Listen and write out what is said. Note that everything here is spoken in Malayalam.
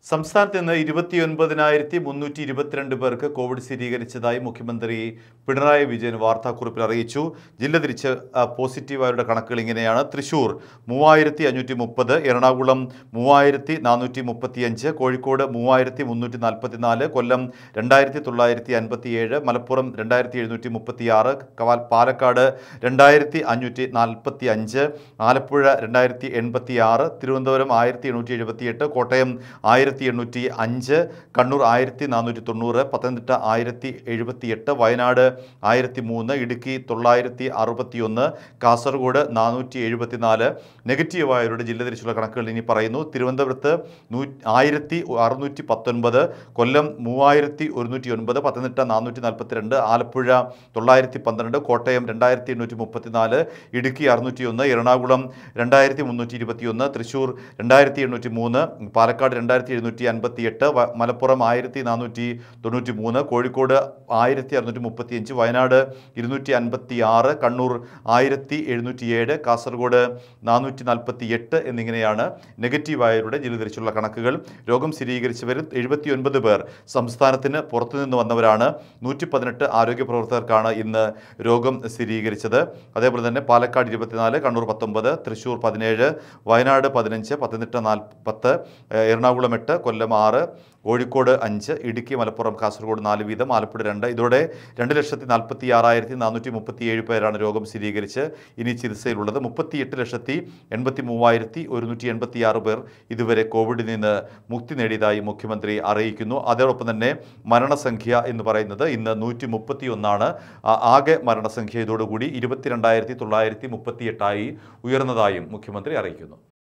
സംസ്ഥാനത്ത് ഇന്ന് ഇരുപത്തിയൊൻപതിനായിരത്തി മുന്നൂറ്റി ഇരുപത്തിരണ്ട് പേർക്ക് കോവിഡ് സ്ഥിരീകരിച്ചതായി മുഖ്യമന്ത്രി പിണറായി വിജയൻ വാർത്താക്കുറിപ്പിൽ അറിയിച്ചു ജില്ല തിരിച്ച് ആ, പോസിറ്റീവായവരുടെ കണക്കുകൾ ഇങ്ങനെയാണ് തൃശൂർ മൂവായിരത്തി അഞ്ഞൂറ്റി മുപ്പത് എറണാകുളം മൂവായിരത്തി നാനൂറ്റി മുപ്പത്തിയഞ്ച് കോഴിക്കോട് മൂവായിരത്തി മുന്നൂറ്റി നാൽപ്പത്തി നാല് കൊല്ലം രണ്ടായിരത്തി തൊള്ളായിരത്തി അൻപത്തി ഏഴ് മലപ്പുറം രണ്ടായിരത്തി എഴുന്നൂറ്റി മുപ്പത്തി ആറ് കവാൽ പാലക്കാട് രണ്ടായിരത്തി അഞ്ഞൂറ്റി നാൽപ്പത്തി അഞ്ച് ആലപ്പുഴ രണ്ടായിരത്തി എൺപത്തി ആറ് തിരുവനന്തപുരം ആയിരത്തി എണ്ണൂറ്റി എഴുപത്തി എട്ട് കോട്ടയം ആയിരത്തി എണ്ണൂറ്റി അഞ്ച് കണ്ണൂർ ആയിരത്തി നാനൂറ്റി തൊണ്ണൂറ് പത്തനംതിട്ട ആയിരത്തി എഴുപത്തി എട്ട് വയനാട് ആയിരത്തി മൂന്ന് ഇടുക്കി തൊള്ളായിരത്തി അറുപത്തി ഒന്ന് കാസർഗോഡ് നാനൂറ്റി എഴുപത്തി നാല് നെഗറ്റീവായവരുടെ ജില്ല തിരിച്ചുള്ള കണക്കുകൾ ഇനി പറയുന്നു തിരുവനന്തപുരത്ത് നൂ ആയിരത്തി അറുന്നൂറ്റി പത്തൊൻപത് കൊല്ലം മൂവായിരത്തി ഒരുന്നൂറ്റി ഒൻപത് പത്തനംതിട്ട നാനൂറ്റി നാൽപ്പത്തി രണ്ട് ആലപ്പുഴ തൊള്ളായിരത്തി പന്ത്രണ്ട് കോട്ടയം രണ്ടായിരത്തി എണ്ണൂറ്റി മുപ്പത്തി നാല് ഇടുക്കി അറുന്നൂറ്റി ഒന്ന് എറണാകുളം രണ്ടായിരത്തി മുന്നൂറ്റി ഇരുപത്തി ഒന്ന് തൃശ്ശൂർ രണ്ടായിരത്തി എണ്ണൂറ്റി മൂന്ന് പാലക്കാട് രണ്ടായിരത്തി എഴുന്നൂറ്റി അൻപത്തി എട്ട് വ- മലപ്പുറം ആയിരത്തി നാനൂറ്റി തൊണ്ണൂറ്റി മൂന്ന് കോഴിക്കോട് ആയിരത്തി അറുന്നൂറ്റി മുപ്പത്തി അഞ്ച് വയനാട് ഇരുന്നൂറ്റി അൻപത്തി ആറ് കണ്ണൂർ ആയിരത്തി എഴുന്നൂറ്റി ഏഴ് കാസർഗോഡ് നാനൂറ്റി നാൽപ്പത്തി എട്ട് എന്നിങ്ങനെയാണ് നെഗറ്റീവായവരുടെ ജില്ല തിരിച്ചുള്ള കണക്കുകൾ രോഗം സ്ഥിരീകരിച്ചവരിൽ എഴുപത്തി ഒൻപത് പേർ സംസ്ഥാനത്തിന് പുറത്തുനിന്ന് വന്നവരാണ് നൂറ്റി പതിനെട്ട് ആരോഗ്യ പ്രവർത്തകർക്കാണ് ഇന്ന് രോഗം സ്ഥിരീകരിച്ചത് അതേപോലെ തന്നെ പാലക്കാട് ഇരുപത്തിനാല് കണ്ണൂർ പത്തൊമ്പത് തൃശ്ശൂർ പതിനേഴ് വയനാട് പതിനഞ്ച് പത്തനംതിട്ട നാൽപ്പത്ത് എറണാകുളം എട്ട് കൊല്ലം ആറ് കോഴിക്കോട് അഞ്ച് ഇടുക്കി മലപ്പുറം കാസർഗോഡ് നാല് വീതം ആലപ്പുഴ രണ്ട് ഇതോടെ രണ്ട് ലക്ഷത്തി നാൽപ്പത്തി ആറായിരത്തി നാനൂറ്റി മുപ്പത്തി ഏഴ് പേരാണ് രോഗം സ്ഥിരീകരിച്ച് ഇനി ചികിത്സയിലുള്ളത് മുപ്പത്തിയെട്ട് ലക്ഷത്തി എൺപത്തി മൂവായിരത്തി ഒരുന്നൂറ്റി എൺപത്തി ആറ് പേർ ഇതുവരെ കോവിഡിൽ നിന്ന് മുക്തി നേടിയതായി മുഖ്യമന്ത്രി അറിയിക്കുന്നു അതോടൊപ്പം തന്നെ മരണസംഖ്യ എന്ന് പറയുന്നത് ഇന്ന് നൂറ്റി മുപ്പത്തി ഒന്നാണ് ആകെ മരണസംഖ്യ ഇതോടുകൂടി ഇരുപത്തിരണ്ടായിരത്തി തൊള്ളായിരത്തി മുപ്പത്തിയെട്ടായി ഉയർന്നതായും മുഖ്യമന്ത്രി അറിയിക്കുന്നു